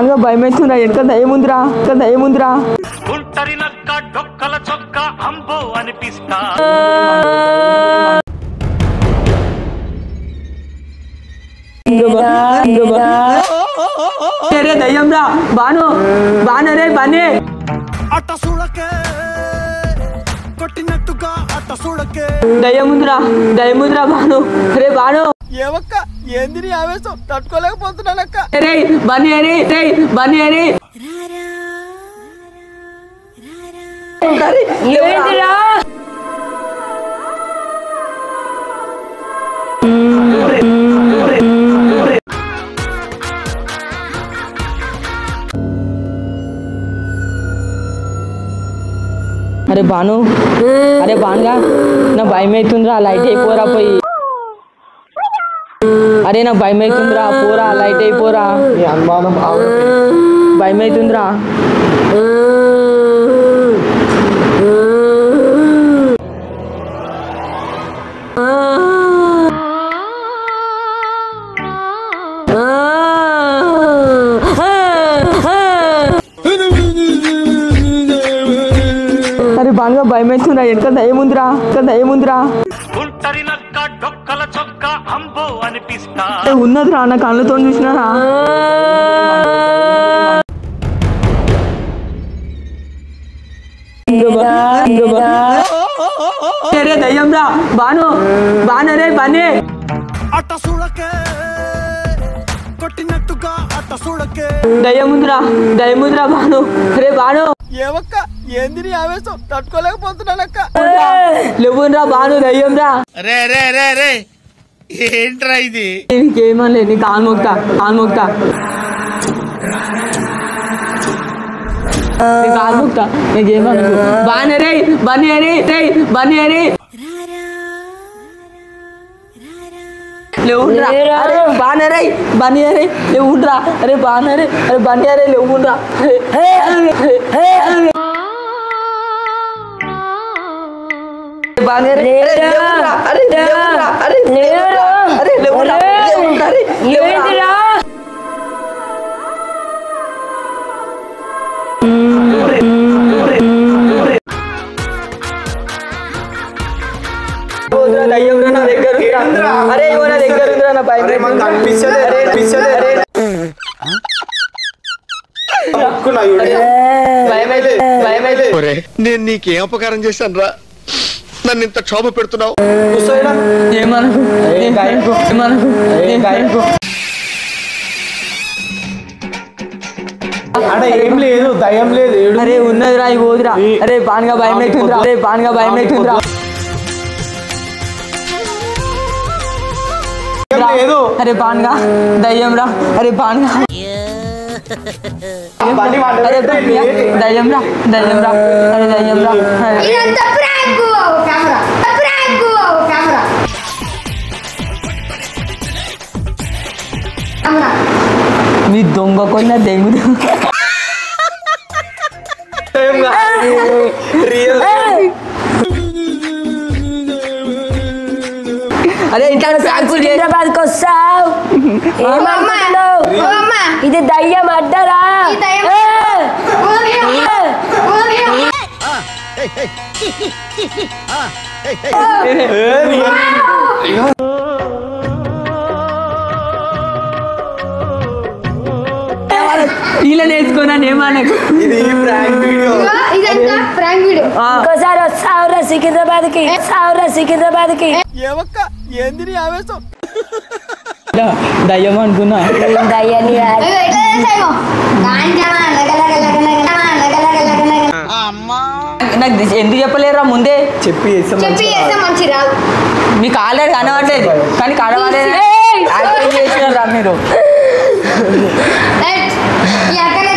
బాగా భయం అవుతుందిరా ఎక్కడ దయముందిరా ఎక్కడ దయముందిరా ఒంటరి నక్క డొక్కల చొక్క అంబో అనిపిస్తా రే దయ్యం రా బాను బాను రే బనే అట్ట చూడకే కొట్టినట్టుగా అట్ట చూడకే దయ్యముందిరా దయ్యముందిరా బాను రే బాను ఏవక్క ఏంది నీ ఆవేశం తట్టుకోలేకపోతున్నానక్క రే బని అరే రే బని అరే ఏంటిరా అరే బాను అరే బానుగా నా భయం అవుతుందిరా లైట్ అయిపోరా పోయి అరే నాకు భయం అవుతుందిరా పోరా లైట్ అయిపోరా అనుమానం భయం అవుతుందిరా అరే బానుగా భయం అవుతుందిరా ఎక్కడ దయ్యముందిరా ఎక్కడ దయ్యముందిరా ఒంటరి నక్క డొక్కల చొక్క అంబో అనిపిస్తా ఏ ఉన్నదిరా నా కళ్ళతో చూసినారా రే దయ్యం రా బాను బాను రే బనే అట్ట చూడకే కొట్టినట్టుగా అట్ట చూడకే దయ్యముందిరా దయ్యముందిరా బాను రే బాను ఏవక్క ఏంది నీ ఆవేశం తట్టుకోలేకపోతున్నానక్క లేవురా బాను దయ్యం రా రే రే రే రే ఏంట్రా ఇది నీకేమనలే నీకు ఆల్మొక్తా ఆల్మొక్తా నీకు ఆల్మొక్తా నీకేమను బానే రే బని అరే రే బని అరే లేవుండ్రా అరే బానే రే బని అరే లేవుండ్రా అరే బానే రే అరే బని అరే లేవుండ్రా బానే రే అరే లేవుండ్రా అరే లేవుండ్రా అరే లేవుండ్రా అరే లేవుండ్రా లేవుండ్రా అరే లేవుండ్రా ఏంటిరా పోదురా, దయ్యంరా నా దగ్గర ఉందిరా. అరే ఇవ్వ నా దగ్గర ఉందిరా నా భయం అరే అరే భయం అయితే భయం అయితే ఒరే నేను నీకేం అపకారం చేశాను రా నన్ను ఇంత క్షోభ పెడుతున్నావు ఏమనకు ఏమనకు ఏమనకు ఏమనకు అక్కడ ఏం లేదు దయం లేదు ఏడు అరే ఉన్నదిరా ఈ పోదురా అరే పాన్గా భయం అవుతుందిరా అరే పాన్గా భయం అవుతుందిరా లేదు అరే పాన్గా దయ్యం రా అరే పాన్గా బండి వాడు అరే పాన్గా దయ్యం రా దయ్యం రా అరే దయ్యం రా అరే ఇదంతా prank camera prank camera camera మీ దొంగ కొన్న దెంగు అరే ఇట్లా ప్రాంకులు చేసి హైదరాబాద్కి వస్తావు ఏమనుకుంటున్నావు ఓ అమ్మ ఇది దయ్యం అడ్డరా ఈ దయ్యం ఏ! ఓకే అమ్మ ఓకే అమ్మ ఇలా నేర్చుకున్నాను ఏమనకు ఇదంతా ప్రాంక్ వీడియో ఇంకోసారి వస్తావురా సికింద్రాబాద్కి వస్తావురా సికింద్రాబాద్కి ఏవక్క ఏంది నీ ఆవేశం దయ్యం అనుకున్నా దయ్యాన్ని కాదు. అయ్యో ఎట్లా చేసామో కాంచనా లగ లగ లగ లగ లగ లగ లగ లగ నాకు ఎందుకు చెప్పలేరా ముందే చెప్పి చెప్పి చేస్తే మంచి రాదు మీకు ఆల్రెడీ కనబడలేదు కానీ కనబడలేదు యాక్టింగ్ చేసినారా మీరు రైట్ ఈ అక్క